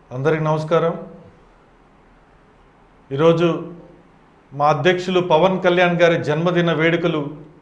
అందరికి నమస్కారం ఈరోజు మా అధ్యక్షులు పవన్ కళ్యాణ్ గారి జన్మదిన వేడుకలు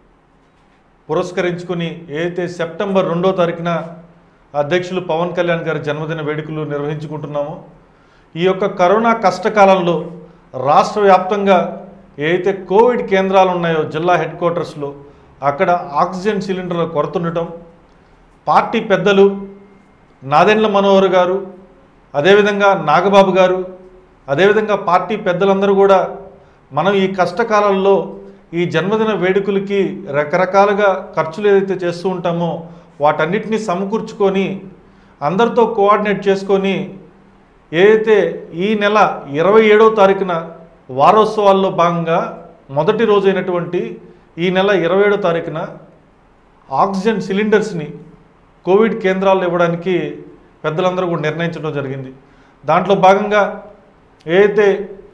పురస్కరించుకుని ఏదైతే సెప్టెంబర్ రెండో తారీఖున అధ్యక్షులు పవన్ కళ్యాణ్ గారి జన్మదిన వేడుకలు నిర్వహించుకుంటున్నామో ఈ యొక్క కరోనా కష్టకాలంలో రాష్ట్ర వ్యాప్తంగా ఏదైతే కోవిడ్ కేంద్రాలు ఉన్నాయో జిల్లా హెడ్ క్వార్టర్స్లో అక్కడ ఆక్సిజన్ సిలిండర్ల కొరత ఉండటం పార్టీ పెద్దలు నాదెండ్ల మనోహర్ గారు అదేవిధంగా నాగబాబు గారు అదేవిధంగా పార్టీ పెద్దలందరూ కూడా మనం ఈ కష్టకాలంలో ఈ జన్మదిన వేడుకలకి రకరకాలుగా ఖర్చులు ఏదైతే చేస్తూ ఉంటామో వాటన్నిటిని సమకూర్చుకొని అందరితో కోఆర్డినేట్ చేసుకొని ఏదైతే ఈ నెల ఇరవై ఏడవ తారీఖున వారోత్సవాల్లో భాగంగా మొదటి రోజైనటువంటి ఈ నెల ఇరవై ఏడో తారీఖున ఆక్సిజన్ సిలిండర్స్ని కోవిడ్ కేంద్రాల్లో ఇవ్వడానికి పెద్దలందరూ కూడా నిర్ణయించడం జరిగింది దాంట్లో భాగంగా ఏదైతే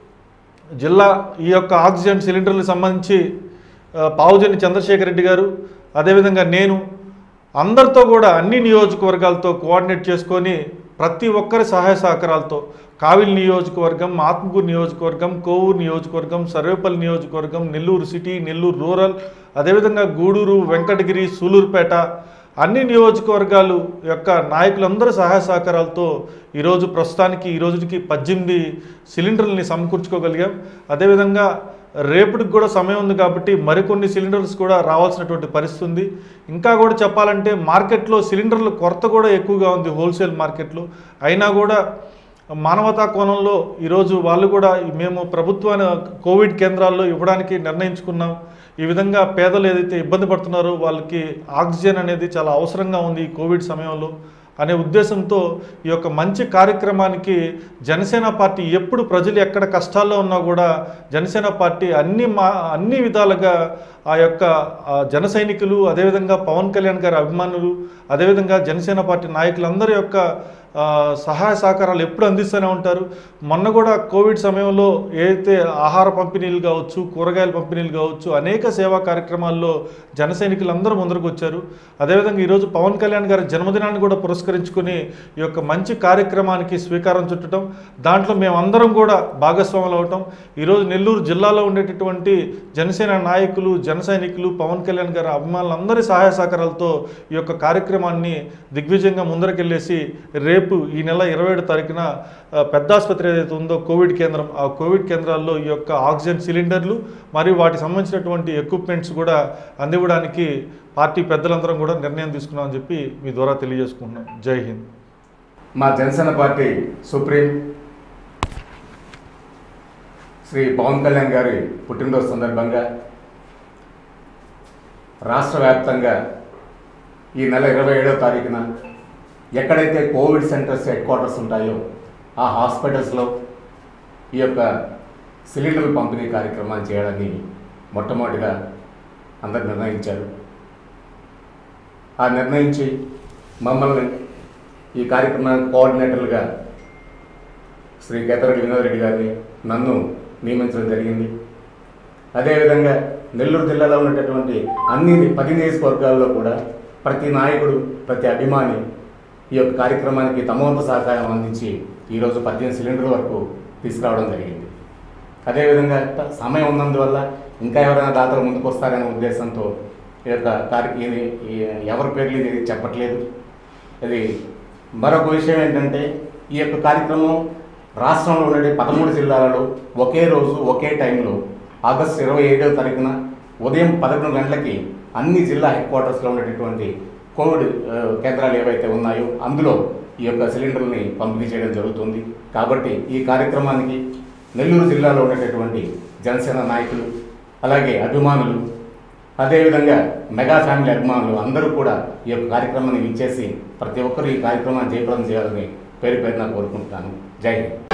జిల్లా ఈ యొక్క ఆక్సిజన్ సిలిండర్లకు సంబంధించి ఆ, పావుజని చంద్రశేఖర్ రెడ్డి గారు అదేవిధంగా నేను అందరితో కూడా అన్ని నియోజకవర్గాలతో కోఆర్డినేట్ చేసుకొని ప్రతి ఒక్కరి సహాయ సహకారాలతో కావిలి నియోజకవర్గం ఆత్మకూరు నియోజకవర్గం కోవూరు నియోజకవర్గం సర్వేపల్లి నియోజకవర్గం నెల్లూరు సిటీ నెల్లూరు రూరల్ అదేవిధంగా గూడూరు వెంకటగిరి సూలూరుపేట అన్ని నియోజకవర్గాలు యొక్క నాయకులందరి సహాయ సహకారాలతో ఈరోజు ప్రస్తుతానికి ఈ రోజుకి పద్దెనిమిది సిలిండర్లని సమకూర్చుకోగలిగాం అదేవిధంగా రేపటికి కూడా సమయం ఉంది కాబట్టి మరికొన్ని సిలిండర్స్ కూడా రావాల్సినటువంటి పరిస్థితి ఉంది ఇంకా కూడా చెప్పాలంటే మార్కెట్లో సిలిండర్ల కొరత కూడా ఎక్కువగా ఉంది హోల్సేల్ మార్కెట్లో అయినా కూడా మానవతా కోణంలో ఈరోజు వాళ్ళు కూడా మేము ప్రభుత్వాన్ని కోవిడ్ కేంద్రాల్లో ఇవ్వడానికి నిర్ణయించుకున్నాం ఈ విధంగా పేదలు ఏదైతే ఇబ్బంది పడుతున్నారో వాళ్ళకి ఆక్సిజన్ అనేది చాలా అవసరంగా ఉంది ఈ కోవిడ్ సమయంలో అనే ఉద్దేశంతో ఈ యొక్క మంచి కార్యక్రమానికి జనసేన పార్టీ ఎప్పుడు ప్రజలు ఎక్కడ కష్టాల్లో ఉన్నా కూడా జనసేన పార్టీ అన్ని మా అన్ని విధాలుగా ఆ యొక్క ఆ జన సైనికులు అదేవిధంగా పవన్ కళ్యాణ్ గారి అభిమానులు అదేవిధంగా జనసేన పార్టీ నాయకులందరి యొక్క ఆ, సహాయ సహకారాలు ఎప్పుడు అందిస్తూనే ఉంటారు మొన్న కూడా కోవిడ్ సమయంలో ఏదైతే ఆహార పంపిణీలు కావచ్చు కూరగాయల పంపిణీలు కావచ్చు అనేక సేవా కార్యక్రమాల్లో జన సైనికులందరూ ముందరకు వచ్చారు అదేవిధంగా ఈరోజు పవన్ కళ్యాణ్ గారి జన్మదినాన్ని కూడా పురస్కరించుకుని ఈ యొక్క మంచి కార్యక్రమానికి స్వీకారం చుట్టడం దాంట్లో మేమందరం కూడా భాగస్వాములు అవటం ఈరోజు నెల్లూరు జిల్లాలో ఉండేటటువంటి జనసేన నాయకులు జన సైనికులు పవన్ కళ్యాణ్ గారి అభిమానులందరి సహాయ సహకారాలతో ఈ యొక్క కార్యక్రమాన్ని దిగ్విజయంగా ముందరకెళ్ళేసి రేపు ఈ నెల ఇరవై ఏడు తారీఖున ఆ, పెద్ద ఆసుపత్రి ఏదైతే ఉందో కోవిడ్ కేంద్రం ఆ కోవిడ్ కేంద్రాల్లో ఈ యొక్క ఆక్సిజన్ సిలిండర్లు మరియు వాటికి సంబంధించినటువంటి ఎక్విప్మెంట్స్ కూడా అందివ్వడానికి పార్టీ పెద్దలందరం కూడా నిర్ణయం తీసుకున్నామని చెప్పి మీ ద్వారా తెలియజేసుకుంటున్నాం జై హింద్ మా జనసేన పార్టీ సుప్రీం శ్రీ పవన్ కళ్యాణ్ గారి పుట్టినరోజు సందర్భంగా రాష్ట్ర వ్యాప్తంగా ఈ నెల ఇరవై ఏడవ తారీఖున ఎక్కడైతే కోవిడ్ సెంటర్స్ హెడ్ క్వార్టర్స్ ఉంటాయో ఆ హాస్పిటల్స్లో ఈ యొక్క సిలిండర్ల పంపిణీ కార్యక్రమాలు చేయడాన్ని మొట్టమొదటిగా అందరు నిర్ణయించారు ఆ నిర్ణయించి మమ్మల్ని ఈ కార్యక్రమానికి కోఆర్డినేటర్లుగా శ్రీ కేతరెడ్డి వినోద్ రెడ్డి గారిని నన్ను నియమించడం జరిగింది అదేవిధంగా నెల్లూరు జిల్లాలో ఉన్నటువంటి అన్ని పది నియోజకవర్గాల్లో కూడా ప్రతి నాయకుడు ప్రతి అభిమాని ఈ యొక్క కార్యక్రమానికి తమ వంతు సహకారం అందించి ఈరోజు పద్దెనిమిది సిలిండర్ల వరకు తీసుకురావడం జరిగింది అదేవిధంగా త- సమయం ఉన్నందువల్ల ఇంకా ఎవరైనా దాతలు ముందుకు వస్తారనే ఉద్దేశంతో ఈ యొక్క కార్య ఇది ఈ- ఎవరి పేర్లు ఇది చెప్పట్లేదు ఇది మరొక విషయం ఏంటంటే ఈ యొక్క కార్యక్రమం రాష్ట్రంలో ఉండే పదమూడు జిల్లాలలో ఒకే రోజు ఒకే టైంలో ఆగస్టు ఇరవై ఏడవ తారీఖున ఉదయం పదకొండు గంటలకి అన్ని జిల్లా హెడ్ క్వార్టర్స్లో ఉండేటటువంటి కోవిడ్ ఆ, కేంద్రాలు ఏవైతే ఉన్నాయో అందులో ఈ యొక్క సిలిండర్ని పంపిణీ చేయడం జరుగుతుంది కాబట్టి ఈ కార్యక్రమానికి నెల్లూరు జిల్లాలో ఉండేటటువంటి జనసేన నాయకులు అలాగే అభిమానులు అదేవిధంగా మెగా ఫ్యామిలీ అభిమానులు అందరూ కూడా ఈ యొక్క కార్యక్రమాన్ని ఇచ్చేసి ప్రతి ఒక్కరు ఈ కార్యక్రమాన్ని జయప్రదం చేయాలని పేరు పేరున కోరుకుంటున్నాను జై హింద్